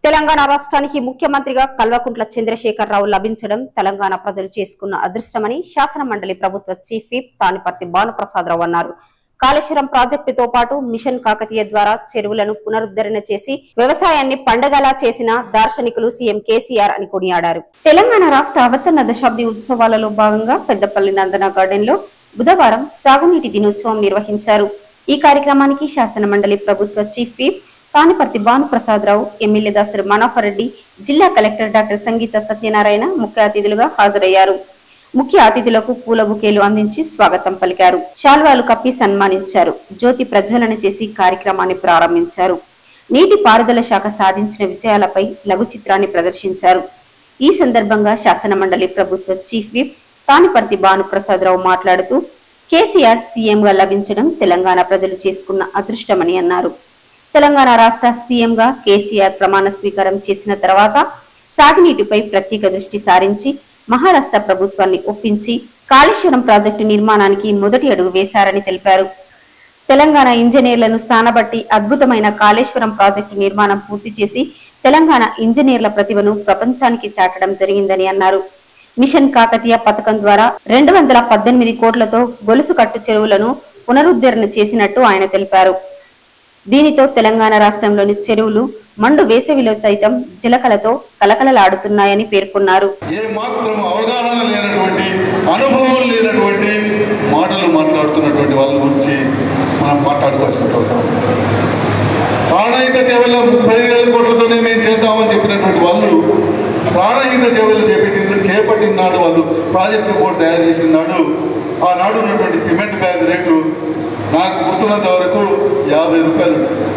తెలంగాణ రాష్ట్రానికి ముఖ్యమంత్రిగా కల్వకుంట్ల చంద్రశేఖరరావు లభించడం తెలంగాణ ప్రజలు చేసుకున్న అదృష్టమని శాసన మండలి ప్రభుత్వ చీఫ్ విప్ తానిపర్తి భానుప్రసాదరావు అన్నారు కాళేశ్వరం ప్రాజెక్టుతో పాటు మిషన్ కాకతీయ ద్వారా చెరువులను పునరుద్ధరణ చేసి వ్యవసాయాన్ని పండగలా చేసిన దార్శనికులు సీఎం కేసీఆర్ అని కొనియాడారు తెలంగాణ రాష్ట్ర అవతరణ దశాబ్ది ఉత్సవాలలో భాగంగా పెద్దపల్లి నందన గార్డెన్ లో బుధవారం సాగునీటి దినోత్సవం నిర్వహించారు ఈ కార్యక్రమానికి శాసన మండలి ప్రభుత్వ chief whip Thaniparthi Bhanuprasadarao MLA Dasari Manohar Reddy జిల్లా కలెక్టర్ డాక్టర్ సంగీత సత్యనారాయణ ముఖ్య అతిథులుగా హాజరయ్యారు ముఖ్య అతిథులకు పూల బుకేలు అందించి స్వాగతం పలికారు శాల్వాలు కప్పి సన్మానించారు జ్యోతి ప్రజ్వలన చేసి కార్యక్రమాన్ని ప్రారంభించారు నీటి పారుదల శాఖ సాధించిన విజయాలపై లఘు చిత్రాన్ని ప్రదర్శించారు ఈ సందర్భంగా శాసన మండలి ప్రభుత్వ చీఫ్ విప్ తానిపర్తి భానుప్రసాదరావు మాట్లాడుతూ కేసీఆర్ సీఎంగా లభించడం తెలంగాణ ప్రజలు చేసుకున్న అదృష్టమని అన్నారు తెలంగాణ రాష్ట్ర సీఎంగా కేసీఆర్ ప్రమాణ స్వీకారం చేసిన తర్వాత సాగునీటిపై ప్రత్యేక దృష్టి సారించి మహారాష్ట్ర ప్రభుత్వాన్ని ఒప్పించి కాళేశ్వరం ప్రాజెక్టు నిర్మాణానికి మొదటి అడుగు వేశారని తెలిపారు తెలంగాణ ఇంజనీర్లను సానబట్టి అద్భుతమైన కాళేశ్వరం ప్రాజెక్టు నిర్మాణం పూర్తి చేసి తెలంగాణ ఇంజనీర్ల ప్రతిభను ప్రపంచానికి చాటడం జరిగిందని అన్నారు మిషన్ కాకతీయ పథకం ద్వారా రెండు వందల పద్దెనిమిది కోట్లతో గొలుసు కట్టు చెరువులను పునరుద్ధరణ చేసినట్టు ఆయన తెలిపారు దీనితో తెలంగాణ రాష్ట్రంలోని చెరువులు మండు వేసవిలో సైతం జలకలతో కలకలలాడుతున్నాయని పేర్కొన్నారు ఏ మాత్రం అవగాహన లేనటువంటి అనుభవం లేనటువంటి మాటలు మాట్లాడుతున్నటువంటి వాళ్ళ గురించి మనం మాట్లాడుకోవాల్సిన అవసరం ప్రాణహిత చెవుల ముప్పై వేల కోట్లతోనే మేము చేద్దామని చెప్పినటువంటి వాళ్ళు ప్రాణహిత చెవులు చేపట్టిన చేపట్టిన నాడు వాళ్ళు ప్రాజెక్ట్ రిపోర్ట్ తయారు చేసిన నాడు ఆనాడు ఉన్నటువంటి సిమెంట్ బ్యాగ్ రేటు నాకు గుర్తున్నంత వరకు యాభై రూపాయలు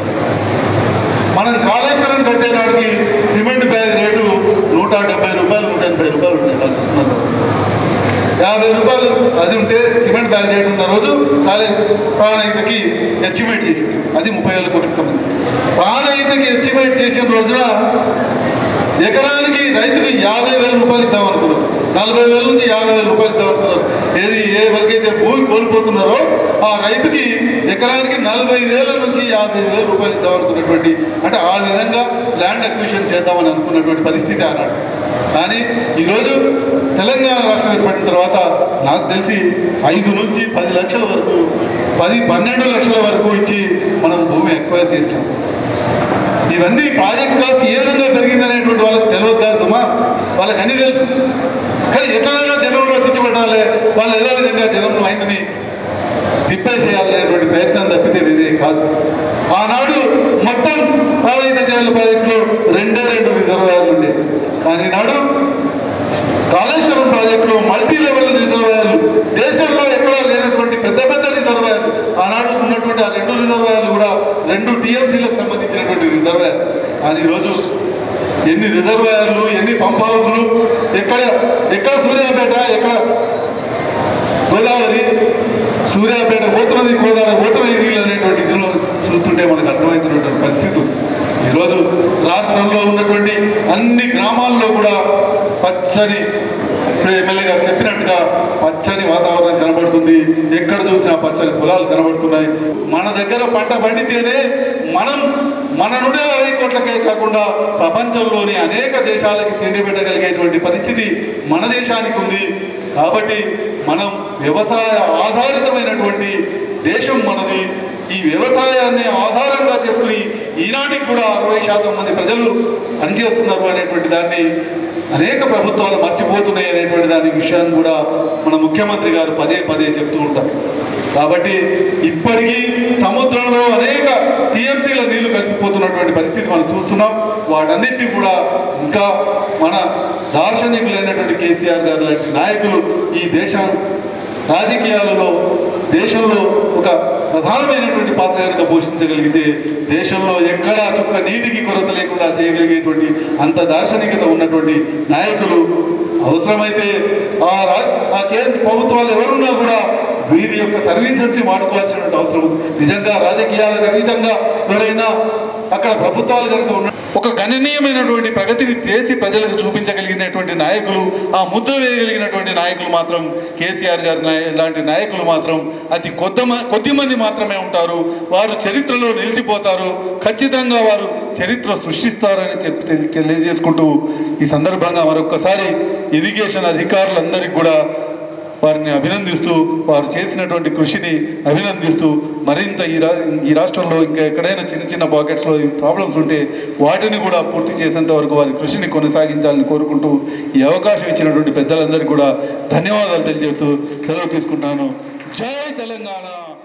మనం కాళేశ్వరం కట్టే నాటికి సిమెంట్ బ్యాగ్ రేటు నూట డెబ్బై రూపాయలు నూట ఎనభై రూపాయలు ఉంటాయి నాకు గుర్తున్నంత వరకు. యాభై రూపాయలు అది ఉంటే సిమెంట్ బ్యాగ్ రేట్ ఉన్న రోజు కాలేజ్ ప్రాణహితకి ఎస్టిమేట్ చేసింది అది ముప్పై వేల కోటికి సంబంధించి ప్రాణహితకి ఎస్టిమేట్ చేసిన రోజున ఎకరానికి రైతుకి యాభై వేల రూపాయలు ఇద్దాం అనుకున్నారు నలభై వేల నుంచి యాభై వేల రూపాయలు ఇద్దాం అనుకున్నారు ఏది ఏ వరకైతే భూమి కోల్పోతున్నారో ఆ రైతుకి ఎకరానికి నలభై వేల నుంచి యాభై వేల రూపాయలు ఇద్దాం అనుకున్నటువంటి అంటే ఆ విధంగా ల్యాండ్ అక్విజిషన్ చేద్దామని అనుకున్నటువంటి పరిస్థితి ఆనాడు కానీ ఈరోజు తెలంగాణ రాష్ట్రం ఏర్పడిన తర్వాత నాకు తెలిసి ఐదు నుంచి పది లక్షల వరకు పది పన్నెండు లక్షల వరకు ఇచ్చి మనం భూమి ఎక్వైర్ చేసినాం ఇవన్నీ ప్రాజెక్ట్ కాస్ట్ ఏ విధంగా పెరిగిందనేటువంటి వాళ్ళకి తెలియదు కాదు సుమా వాళ్ళకి అన్నీ తెలుసు కానీ ఎట్లనైనా జనంలో చిచ్చిపెట్టాలి వాళ్ళు ఏదో విధంగా జనం మైండ్ని తిప్పేసేయాలనేటువంటి ప్రయత్నం తప్పితే వేరే కాదు ఆనాడు మొత్తం ప్రాణహిత జైలు ప్రాజెక్టులో రెండే రెండు రిజర్వాయర్లు ఉండేవి కానీ నాడు కాళేశ్వరం ప్రాజెక్టులో మల్టీ లెవెల్ రిజర్వాయర్లు దేశంలో ఎక్కడా లేనటువంటి పెద్ద పెద్ద రిజర్వాయర్లు ఆనాడు ఉన్నటువంటి ఆ రెండు రిజర్వాయర్లు కూడా రెండు టీఎంసీలకు సంబంధించినటువంటి రిజర్వాయర్ కానీ ఈరోజు ఎన్ని రిజర్వాయర్లు ఎన్ని పంప్ హౌస్లు ఎక్కడ ఎక్కడ సూర్యాపేట ఎక్కడ గోదావరి సూర్యాపేట పోతున్నది గోదావరి పోతున్నది నీళ్ళు అనేటువంటి ఇదిలో చూస్తుంటే మనకు అర్థమవుతున్నటువంటి పరిస్థితి ఉంది. ఈరోజు రాష్ట్రంలో ఉన్నటువంటి అన్ని గ్రామాల్లో కూడా పచ్చని ఇప్పుడు ఎమ్మెల్యే గారు చెప్పినట్టుగా పచ్చని వాతావరణం కనబడుతుంది ఎక్కడ చూసినా పచ్చని పొలాలు కనబడుతున్నాయి మన దగ్గర పంట పండితేనే మనం మన నుండి అరవై కోట్లకే కాకుండా ప్రపంచంలోని అనేక దేశాలకి తిండి పెట్టగలిగేటువంటి పరిస్థితి మన దేశానికి ఉంది కాబట్టి మనం వ్యవసాయ ఆధారితమైనటువంటి దేశం మనది ఈ వ్యవసాయాన్ని ఆధారంగా చేసుకుని ఈనాటికి కూడా అరవై శాతం మంది ప్రజలు పనిచేస్తున్నారు అనేటువంటి దాన్ని అనేక ప్రభుత్వాలు మర్చిపోతున్నాయి అనేటువంటి దాని విషయాన్ని కూడా మన ముఖ్యమంత్రి గారు పదే పదే చెప్తూ ఉంటారు కాబట్టి ఇప్పటికీ సముద్రంలో అనేక టీఎంసీల నీళ్లు కలిసిపోతున్నటువంటి పరిస్థితి మనం చూస్తున్నాం వాటన్నిటిని కూడా ఇంకా మన దార్శనికులైనటువంటి కేసీఆర్ గారు లాంటి నాయకులు ఈ దేశం రాజకీయాలలో దేశంలో ఒక ప్రధానమైనటువంటి పాత్ర కనుక పోషించగలిగితే దేశంలో ఎక్కడా చుక్క నీటికి కొరత లేకుండా చేయగలిగేటువంటి అంత దార్శనికత ఉన్నటువంటి నాయకులు అవసరమైతే ఆ రాజ్ ఆ కేంద్ర ప్రభుత్వాలు ఎవరున్నా కూడా వీరి యొక్క సర్వీసెస్ని వాడుకోవాల్సిన అవసరం ఉంది నిజంగా రాజకీయాలకు అతీతంగా ఎవరైనా అక్కడ ప్రభుత్వాలు కనుక ఉన్న ఒక గణనీయమైనటువంటి ప్రగతిని చేసి ప్రజలకు చూపించగలిగినటువంటి నాయకులు ఆ ముద్ర వేయగలిగినటువంటి నాయకులు మాత్రం కేసీఆర్ గారి నాయ- లాంటి నాయకులు మాత్రం అతి కొద్ది మ- కొద్ది మంది మాత్రమే ఉంటారు వారు చరిత్రలో నిలిచిపోతారు ఖచ్చితంగా వారు చరిత్ర సృష్టిస్తారని చెప్పి తెలి- తెలియజేసుకుంటూ ఈ సందర్భంగా మరొక్కసారి ఇరిగేషన్ అధికారులందరికీ కూడా వారిని అభినందిస్తూ వారు చేసినటువంటి కృషిని అభినందిస్తూ మరింత ఈ రా ఈ రాష్ట్రంలో ఇంకా ఎక్కడైనా చిన్న చిన్న పాకెట్స్లో ఈ ప్రాబ్లమ్స్ ఉంటే వాటిని కూడా పూర్తి చేసేంత వరకు వారి కృషిని కొనసాగించాలని కోరుకుంటూ ఈ అవకాశం ఇచ్చినటువంటి పెద్దలందరికీ కూడా ధన్యవాదాలు తెలియజేస్తూ సెలవు తీసుకుంటాను జై తెలంగాణ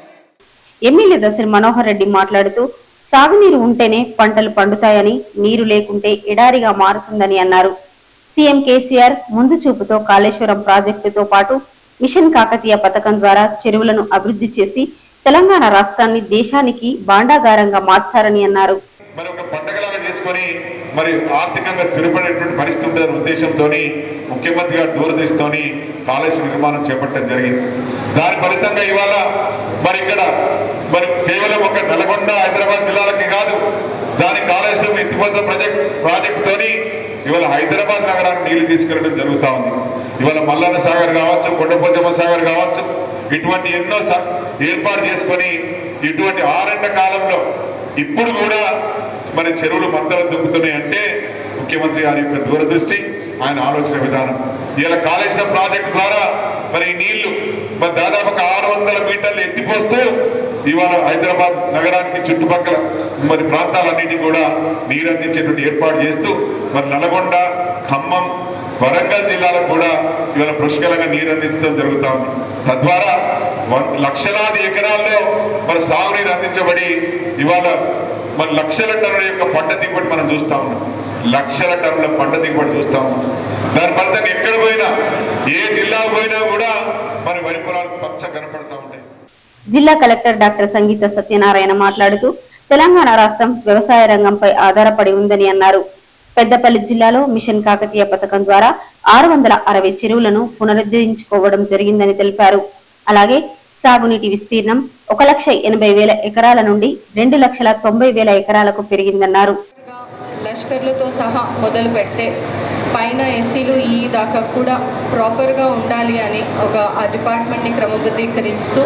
ఎమ్మెల్యే దశరి మనోహర్ రెడ్డి మాట్లాడుతూ సాగునీరు ఉంటేనే పంటలు పండుతాయని నీరు లేకుంటే ఎడారిగా మారుతుందని అన్నారు సీఎం కేసీఆర్ ముందు చూపుతో కాళేశ్వరం ప్రాజెక్టుతో పాటు మిషన్ కాకతీయ పథకం ద్వారా చెరువులను అభివృద్ధి చేసి తెలంగాణ రాష్ట్రాన్ని దేశానికి భాండాగారంగా మార్చారని అన్నారు మరి ఒక పండగలాగా చేసుకొని మరి ఆర్థికంగా స్థిరపడేటువంటి పరిస్థితి ఉంటుందనే ఉద్దేశంతో ముఖ్యమంత్రి గారు దూరదృష్టితోని కాళేశ్వరం నిర్మాణం చేపట్టడం జరిగింది దాని ఫలితంగా ఇవాళ మరి ఇక్కడ మరి కేవలం ఒక నల్గొండ హైదరాబాద్ జిల్లాలకి కాదు దాని కాళేశ్వరం ఎత్తిపోతల ప్రాజెక్ట్ ప్రాజెక్టుతోని ఇవాళ హైదరాబాద్ నగరానికి నీళ్లు తీసుకెళ్లడం జరుగుతూ ఉంది ఇవాళ మల్లన్న సాగర్ కావచ్చు కొండపోచమ్మ సాగర్ కావచ్చు ఇటువంటి ఎన్నో స- ఏర్పాటు చేసుకొని ఇటువంటి ఆరండ కాలంలో ఇప్పుడు కూడా మరి చెరువులు మందలు దుక్కుతున్నాయి అంటే ముఖ్యమంత్రి గారి యొక్క దూరదృష్టి ఆయన ఆలోచన విధానం ఇలా కాళేశ్వరం ప్రాజెక్టు ద్వారా మరి ఈ నీళ్లు మరి దాదాపు ఒక ఆరు వందల మీటర్లు ఎత్తిపోస్తూ ఇవాళ హైదరాబాద్ నగరానికి చుట్టుపక్కల మరి ప్రాంతాలన్నింటినీ కూడా నీరు అందించేటువంటి ఏర్పాటు చేస్తూ మరి నల్గొండ ఖమ్మం వరంగల్ జిల్లాలకు కూడా ఇవాళ పుష్కలంగా నీరు అందించడం జరుగుతా ఉంది తద్వారా వన్- లక్షలాది ఎకరాల్లో మరి సాగునీరు అందించబడి ఇవాళ మరి లక్షల టన్నుల యొక్క పంట దిగుబడి మనం చూస్తా ఉన్నాం లక్షల టన్నుల పంట దిగుబడి చూస్తా ఉన్నాం దాని ఫలితంగా ఎక్కడ పోయినా ఏ జిల్లా పోయినా కూడా మరి వరి పొలాలు పచ్చ కనపడతా ఉంటాయి జిల్లా కలెక్టర్ డాక్టర్ సంగీత సత్యనారాయణ మాట్లాడుతూ తెలంగాణ రాష్ట్రం వ్యవసాయ రంగంపై ఆధారపడి ఉందని అన్నారు పెద్దపల్లి జిల్లాలో మిషన్ కాకతీయ పథకం ద్వారా ఆరు వందల అరవై చెరువులను పునరుద్ధరించుకోవడం జరిగిందని తెలిపారు అలాగే సాగునీటి విస్తీర్ణం ఒక లక్ష ఎనభై వేల ఎకరాల నుండి రెండు లక్షల తొంభై వేల ఎకరాలకు పెరిగిందన్నారు గా లష్కర్లతో సహా మొదలు పెడితే పైన ఎస్సీలు ఈ దాకా కూడా ప్రాపర్గా ఉండాలి అని ఒక ఆ డిపార్ట్మెంట్ని క్రమబద్ధీకరిస్తూ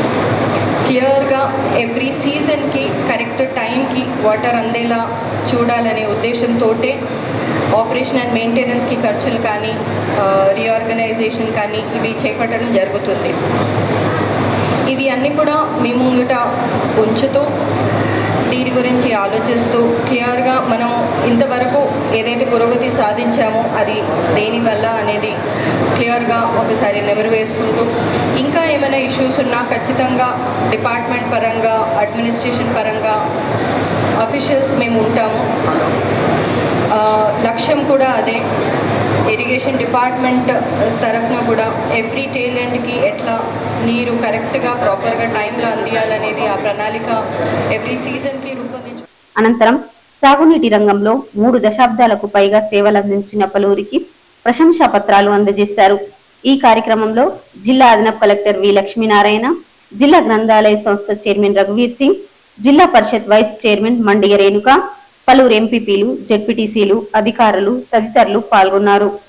క్లియర్గా ఎవ్రీ సీజన్కి కరెక్ట్ టైంకి వాటర్ అందేలా చూడాలనే ఉద్దేశంతో ఆపరేషన్ అండ్ మెయింటెనెన్స్కి ఖర్చులు కానీ రీఆర్గనైజేషన్ కానీ ఇవి చేపట్టడం జరుగుతుంది ఇవి అన్నీ కూడా మీ ముంగట ఉంచుతూ దీని గురించి ఆలోచిస్తూ క్లియర్గా మనం ఇంతవరకు ఏదైతే పురోగతి సాధించామో అది దేనివల్ల అనేది క్లియర్గా ఒకసారి నెమరు వేసుకుంటూ ఇంకా ఏమైనా ఇష్యూస్ ఉన్నా ఖచ్చితంగా డిపార్ట్మెంట్ పరంగా అడ్మినిస్ట్రేషన్ పరంగా అఫీషియల్స్ మేము ఉంటాము ఆ, లక్ష్యం కూడా అదే ఇరిగేషన్ డిపార్ట్మెంట్ తరఫున కూడా ఎవ్రీ టేలెంట్కి ఎట్లా నీరు కరెక్ట్గా ప్రాపర్గా టైంలో అందియాలనేది ఆ ప్రణాళిక ఎవ్రీ సీజన్కి రూపొందించు అనంతరం సాగునీటి రంగంలో మూడు దశాబ్దాలకు పైగా సేవలందించిన పలువురికి ప్రశంసా పత్రాలు అందజేశారు ఈ కార్యక్రమంలో జిల్లా అదనపు కలెక్టర్ వి లక్ష్మీనారాయణ జిల్లా గ్రంథాలయ సంస్థ చైర్మన్ రఘువీర్ సింగ్ జిల్లా పరిషత్ వైస్ చైర్మన్ మండిగ రేణుక పలువురు ఎంపీపీలు జడ్పీటీసీలు అధికారులు తదితరులు పాల్గొన్నారు